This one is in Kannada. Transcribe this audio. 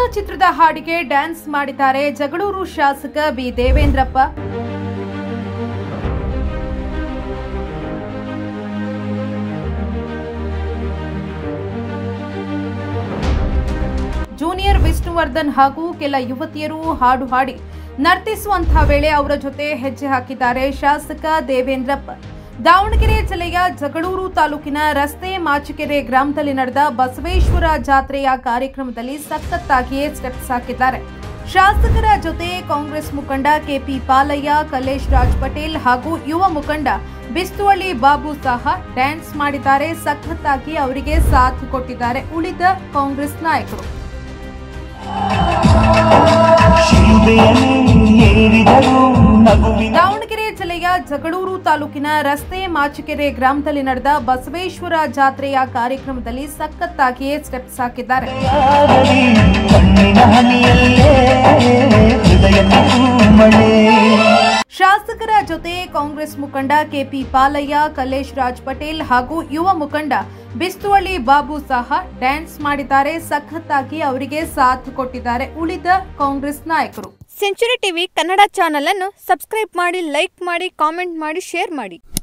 ಚಿತ್ರದ ಹಾಡಿಗೆ ಡ್ಯಾನ್ಸ್ ಮಾಡಿದ್ದಾರೆ ಜಗಳೂರು ಶಾಸಕ ಬಿ ದೇವೇಂದ್ರಪ್ಪ ಜೂನಿಯರ್ ವಿಷ್ಣುವರ್ಧನ್ ಹಾಗೂ ಕೆಲ ಯುವತಿಯರು ಹಾಡು ಹಾಡಿ ನರ್ತಿಸುವಂತಹ ವೇಳೆ ಅವರ ಜೊತೆ ಹೆಜ್ಜೆ ಹಾಕಿದ್ದಾರೆ ಶಾಸಕ ದೇವೇಂದ್ರಪ್ಪ ದಾವಣಗೆರೆ ಜಿಲ್ಲೆಯ ಜಗಳೂರು ತಾಲೂಕಿನ ರಸ್ತೆ ಮಾಚಿಕೆರೆ ಗ್ರಾಮದಲ್ಲಿ ನಡೆದ ಬಸವೇಶ್ವರ ಜಾತ್ರೆಯ ಕಾರ್ಯಕ್ರಮದಲ್ಲಿ ಸಖತ್ತಾಗಿಯೇ ಸ್ಟೆಪ್ಸ್ ಹಾಕಿದ್ದಾರೆ ಶಾಸಕರ ಜೊತೆ ಕಾಂಗ್ರೆಸ್ ಮುಖಂಡ ಕೆಪಿ ಪಾಲಯ್ಯ ಕಲೇಶ್ ರಾಜ್ ಪಟೇಲ್ ಹಾಗೂ ಯುವ ಮುಖಂಡ ಬಿಸ್ತುವಳ್ಳಿ ಬಾಬು ಸಹ ಡ್ಯಾನ್ಸ್ ಮಾಡಿದ್ದಾರೆ ಸಖತ್ತಾಗಿ ಅವರಿಗೆ ಸಾಥ್ ಕೊಟ್ಟಿದ್ದಾರೆ ಉಳಿದ ಕಾಂಗ್ರೆಸ್ ನಾಯಕರು ಶಿಲುಬೆಯನ್ನು ಏರಿದರು ನಗುವಿನ ದಾವಣಗೆರೆ ಜಿಲ್ಲೆಯ ಜಗಳೂರು ತಾಲೂಕಿನ ರಸ್ತೆ ಮಾಚಿಕೆರೆ ಗ್ರಾಮದಲ್ಲಿ ನಡೆದ ಬಸವೇಶ್ವರ ಜಾತ್ರೆಯ ಕಾರ್ಯಕ್ರಮದಲ್ಲಿ ಸಖತ್ತಾಗಿಯೇ ಸ್ಟೆಪ್ಸ್ ಹಾಕಿದ್ದಾರೆ ಆಗಲಿ ಕಣ್ಣಿನ ಹನಿಯಲ್ಲೇ ಹೃದಯ ಮಳೆ ಶಾಸಕರ ಜೊತೆ ಕಾಂಗ್ರೆಸ್ ಮುಖಂಡ ಕೆಪಿ ಪಾಲಯ್ಯ ಕಲೇಶ್ ರಾಜ್ ಪಟೇಲ್ ಹಾಗೂ ಯುವ ಮುಖಂಡ ಬಿಸ್ತುವಳ್ಳಿ ಬಾಬು ಸಹ ಡ್ಯಾನ್ಸ್ ಮಾಡಿದ್ದಾರೆ ಸಖತ್ತಾಗಿ ಅವರಿಗೆ ಸಾಥ್ ಕೊಟ್ಟಿದ್ದಾರೆ ಉಳಿದ ಕಾಂಗ್ರೆಸ್ ನಾಯಕರು ಸೆಂಚುರಿ ಟಿವಿ ಕನ್ನಡ ಚಾನಲ್ ಅನ್ನು ಸಬ್ಸ್ಕ್ರೈಬ್ ಮಾಡಿ ಲೈಕ್ ಮಾಡಿ ಕಾಮೆಂಟ್ ಮಾಡಿ ಶೇರ್ ಮಾಡಿ